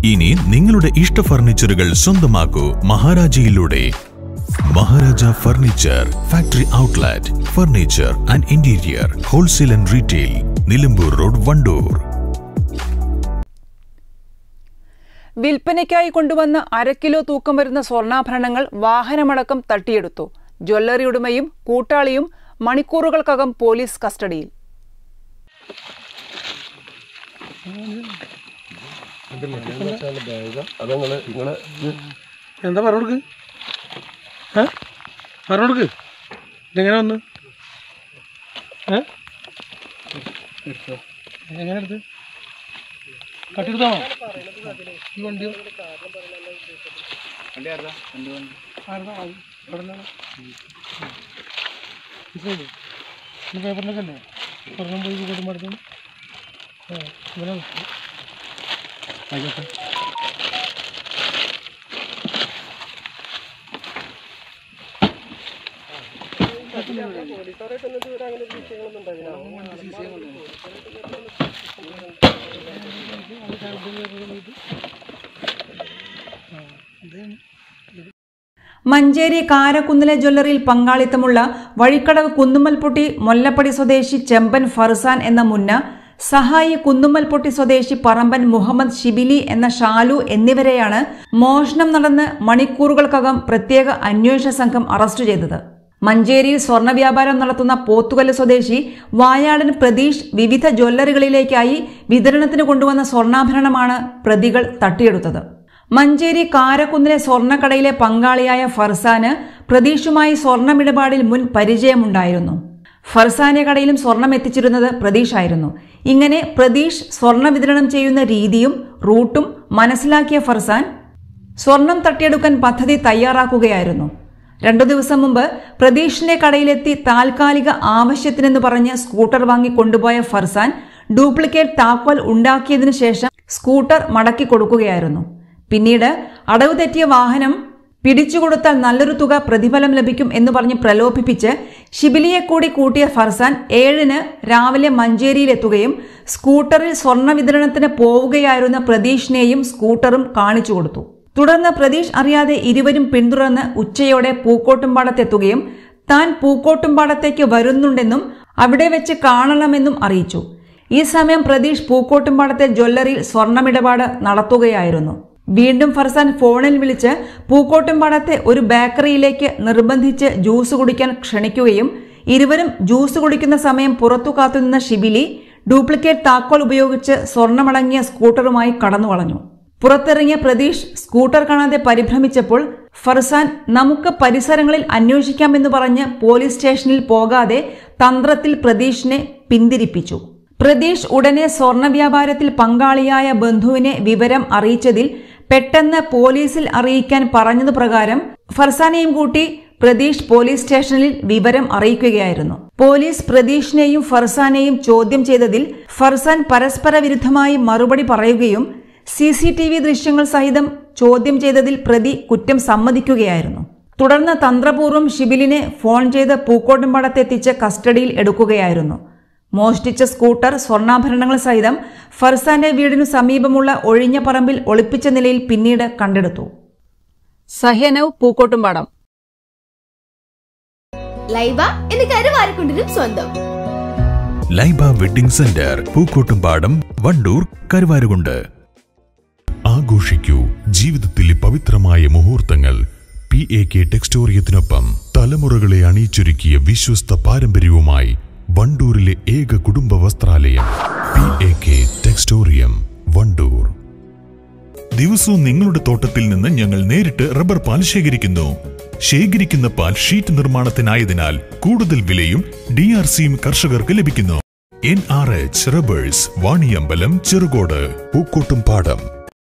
ഇനി നിങ്ങളുടെ ഇഷ്ട ഫർണിച്ചറുകൾ സ്വന്തമാക്കൂ മഹാരാജയിലൂടെ Maharaja furniture factory outlet furniture and interior wholesale and retail Nilambur road Wandoor വിൽപ്പനയ്ക്കായി കൊണ്ടുവന്ന അര കിലോ തൂക്കം വരുന്ന സ്വർണ്ണാഭരണങ്ങൾ വാഹനമടക്കം തട്ടിയെടുത്തു ജ്വല്ലറി ഉടമയും കൂട്ടാളിയും മണിക്കൂറുകൾക്കകം പോലീസ് കസ്റ്റഡിയിൽ അതങ്ങള് നിങ്ങള് എന്താ പറഞ്ഞു കൊടുക്ക് ഏ പറഞ്ഞു കൊടുക്ക് ഇതെങ്ങനെ വന്ന് ഏ എങ്ങനെ എടുത്ത് കട്ടെടുത്താണോ ഈ വണ്ടി ആരുതാ? അത് ഇവിടെ നിന്നാണ്. മനസ്സിലായില്ലേ? ഈ പേപ്പറിലൊക്കെ അല്ലേ സ്വർണ്ണം പോയി കൂട്ടും അടുത്തു ആ ഇവിടെ ആയിക്കോട്ടെ മഞ്ചേരി കാരക്കുന്നിലെ ജ്വല്ലറിയിൽ പങ്കാളിത്തമുള്ള വഴിക്കടവ് കുന്നുമ്മൽപ്പൊട്ടി മൊല്ലപ്പടി സ്വദേശി ചെമ്പൻ ഫർസാൻ എന്ന മുന്ന സഹായി കുന്നുമ്മൽപ്പൊട്ടി സ്വദേശി പറമ്പൻ മുഹമ്മദ് ഷിബിലി എന്ന ഷാലു എന്നിവരെയാണ് മോഷണം നടന്ന് മണിക്കൂറുകൾക്കകം പ്രത്യേക അന്വേഷണ സംഘം അറസ്റ്റ് ചെയ്തത് മഞ്ചേരിയിൽ സ്വർണ്ണ വ്യാപാരം നടത്തുന്ന പോത്തുകല്ല് സ്വദേശി വായാടൻ പ്രതീഷ് വിവിധ ജ്വല്ലറികളിലേക്കായി വിതരണത്തിന് കൊണ്ടുവന്ന സ്വർണ്ണാഭരണമാണ് പ്രതികൾ തട്ടിയെടുത്തത് മഞ്ചേരി കാരക്കുന്നിലെ സ്വർണ്ണക്കടയിലെ പങ്കാളിയായ ഫർസാന് പ്രതീഷുമായി സ്വർണ്ണമിടപാടിൽ മുൻ പരിചയമുണ്ടായിരുന്നു ഫർസാന്റെ കടയിലും സ്വർണം എത്തിച്ചിരുന്നത് പ്രതീഷായിരുന്നു ഇങ്ങനെ പ്രതീഷ് സ്വർണ്ണ വിതരണം ചെയ്യുന്ന രീതിയും റൂട്ടും മനസ്സിലാക്കിയ ഫർസാൻ സ്വർണം തട്ടിയെടുക്കാൻ പദ്ധതി തയ്യാറാക്കുകയായിരുന്നു രണ്ടു ദിവസം മുമ്പ് പ്രതീഷിന്റെ കടയിലെത്തി താൽക്കാലിക ആവശ്യത്തിനെന്ന് പറഞ്ഞ് സ്കൂട്ടർ വാങ്ങി കൊണ്ടുപോയ ഫർസാൻ ഡ്യൂപ്ലിക്കേറ്റ് താക്കോൽ ഉണ്ടാക്കിയതിനു ശേഷം സ്കൂട്ടർ മടക്കി കൊടുക്കുകയായിരുന്നു പിന്നീട് അടവ് തെറ്റിയ വാഹനം പിടിച്ചുകൊടുത്താൽ നല്ലൊരു തുക പ്രതിഫലം ലഭിക്കും എന്ന് പറഞ്ഞ് പ്രലോഭിപ്പിച്ച് ഷിബിലിയെ കൂടി കൂട്ടിയ ഫർസാൻ ഏഴിന് രാവിലെ മഞ്ചേരിയിലെത്തുകയും സ്കൂട്ടറിൽ സ്വർണ്ണ വിതരണത്തിന് പോവുകയായിരുന്ന പ്രതീഷിനെയും സ്കൂട്ടറും കാണിച്ചു കൊടുത്തു തുടർന്ന് പ്രതീഷ് അറിയാതെ ഇരുവരും പിന്തുടർന്ന് ഉച്ചയോടെ പൂക്കോട്ടുംപാടത്തെത്തുകയും താൻ പൂക്കോട്ടുംപാടത്തേക്ക് വരുന്നുണ്ടെന്നും അവിടെ വെച്ച് കാണണമെന്നും അറിയിച്ചു ഈ സമയം പ്രതീഷ് പൂക്കോട്ടുംപാടത്തെ ജ്വല്ലറിയിൽ സ്വർണ്ണമിടപാട് നടത്തുകയായിരുന്നു വീണ്ടും ഫർസാൻ ഫോണിൽ വിളിച്ച് പൂക്കോട്ടുംപാടത്തെ ഒരു ബേക്കറിയിലേക്ക് നിർബന്ധിച്ച് ജ്യൂസ് കുടിക്കാൻ ക്ഷണിക്കുകയും ഇരുവരും ജ്യൂസ് കുടിക്കുന്ന സമയം പുറത്തു കാത്തുനിന്ന ഷിബിലി ഡ്യൂപ്ലിക്കേറ്റ് താക്കോൽ ഉപയോഗിച്ച് സ്വർണമടങ്ങിയ സ്കൂട്ടറുമായി കടന്നു കളഞ്ഞു പുറത്തിറങ്ങിയ പ്രതീഷ് സ്കൂട്ടർ കാണാതെ പരിഭ്രമിച്ചപ്പോൾ ഫർസാൻ നമുക്ക് പരിസരങ്ങളിൽ അന്വേഷിക്കാമെന്ന് പറഞ്ഞ് പോലീസ് സ്റ്റേഷനിൽ പോകാതെ തന്ത്രത്തിൽ പ്രതീഷിനെ പിന്തിരിപ്പിച്ചു പ്രതീഷ് ഉടനെ സ്വർണ്ണ വ്യാപാരത്തിൽ പങ്കാളിയായ ബന്ധുവിനെ വിവരം അറിയിച്ചതിൽ പെട്ടെന്ന് പോലീസിൽ അറിയിക്കാൻ പറഞ്ഞതു പ്രകാരം ഫർസാനെയും കൂട്ടി പ്രതീഷ് പോലീസ് സ്റ്റേഷനിൽ വിവരം അറിയിക്കുകയായിരുന്നു പോലീസ് പ്രതീഷിനെയും ഫർസാനെയും ചോദ്യം ചെയ്തതിൽ ഫർസാൻ പരസ്പര വിരുദ്ധമായി മറുപടി പറയുകയും സി സി ടി വി ദൃശ്യങ്ങൾ സഹിതം ചോദ്യം ചെയ്തതിൽ പ്രതി കുറ്റം സമ്മതിക്കുകയായിരുന്നു തുടർന്ന് തന്ത്രപൂർവ്വം ഷിബിലിനെ ഫോൺ ചെയ്ത് പൂക്കോട്ടുംപാടത്തെത്തിച്ച് കസ്റ്റഡിയിൽ എടുക്കുകയായിരുന്നു മോഷ്ടിച്ച സ്കൂട്ടർ സ്വർണ്ണാഭരണങ്ങൾ സഹിതം ഫർസാന്റെ വീടിനു സമീപമുള്ള ഒഴിഞ്ഞ പറമ്പിൽ ഒളിപ്പിച്ച നിലയിൽ പിന്നീട് കണ്ടെടുത്തു സഹ്യനവ് പൂക്കോട്ടുംപാടം ലൈബ എന്ന് കരുവാരക്കുണ്ടിനും സ്വന്തം ലൈബ വെഡിംഗ് സെന്റർ പൂക്കോട്ടുംപാടം വണ്ടൂർ കരുവാരുകൊണ്ട് ആഘോഷിക്കൂ ജീവിതത്തിലെ പവിത്രമായ മുഹൂർത്തങ്ങൾ പി എ കെ ടെക്സ്റ്റോറിയത്തിനൊപ്പം തലമുറകളെ അണിയിച്ചൊരുക്കിയ വിശ്വസ്ത പാരമ്പര്യവുമായി വണ്ടൂരിലെ ഏക കുടുംബ വസ്ത്രാലയം P A K textorium Wandoor ദിവസവും നിങ്ങളുടെ തോട്ടത്തിൽ നിന്ന് ഞങ്ങൾ നേരിട്ട് റബ്ബർ പാൽ ശേഖരിക്കുന്നു ശേഖരിക്കുന്ന പാൽ ഷീറ്റ് നിർമ്മാണത്തിനായതിനാൽ കൂടുതൽ വിലയും ഡി ആർ സിയും കർഷകർക്ക് ലഭിക്കുന്നു N R H rubbers Vaniyambalam Cherukode പൂക്കോട്ടും പാടം